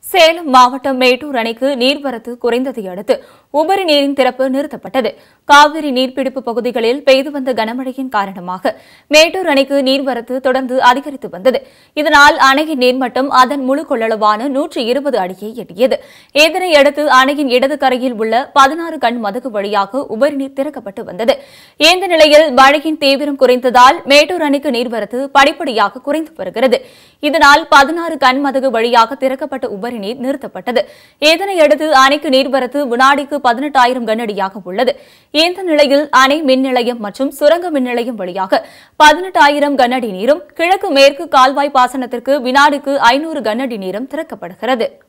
சேலம் மாவட்டம் மேட்டூர் அணைக்கு நீர்வரத்து குறைந்ததை அடுத்து உபரி நீரின் திறப்பு நிறுத்தப்பட்டது காவிரி நீர்பிடிப்பு பகுதிகளில் பெய்து வந்த கனமழையின் காரணமாக மேட்டூர் அணைக்கு நீர்வரத்து தொடர்ந்து அதிகரித்து வந்தது இதனால் அணையின் நீர்மட்டம் அதன் முழு கொள்ளளவான நூற்றி இருபது அடியை எட்டியது இதனையடுத்து அணையின் இடது கரையில் உள்ள பதினாறு கண் மதகு வழியாக உபரி நீர் திறக்கப்பட்டு வந்தது இந்த நிலையில் மழையின் தீவிரம் குறைந்ததால் மேட்டூர் அணைக்கு நீர்வரத்து படிப்படியாக குறைந்து வருகிறது இதனால் பதினாறு கண் மதகு வழியாக திறக்கப்பட்ட உபரி நீர் நிறுத்தப்பட்டது இதனையடுத்து அணைக்கு நீர்வரத்து வினாடிக்கு பதினெட்டாயிரம் கனஅடியாக உள்ளது இந்த நிலையில் அணை மின் நிலையம் மற்றும் சுரங்க மின் நிலையம் வழியாக பதினெட்டாயிரம் கனஅடி நீரும் கிழக்கு மேற்கு கால்வாய் பாசனத்திற்கு வினாடிக்கு ஐநூறு கனஅடி நீரும் திறக்கப்படுகிறது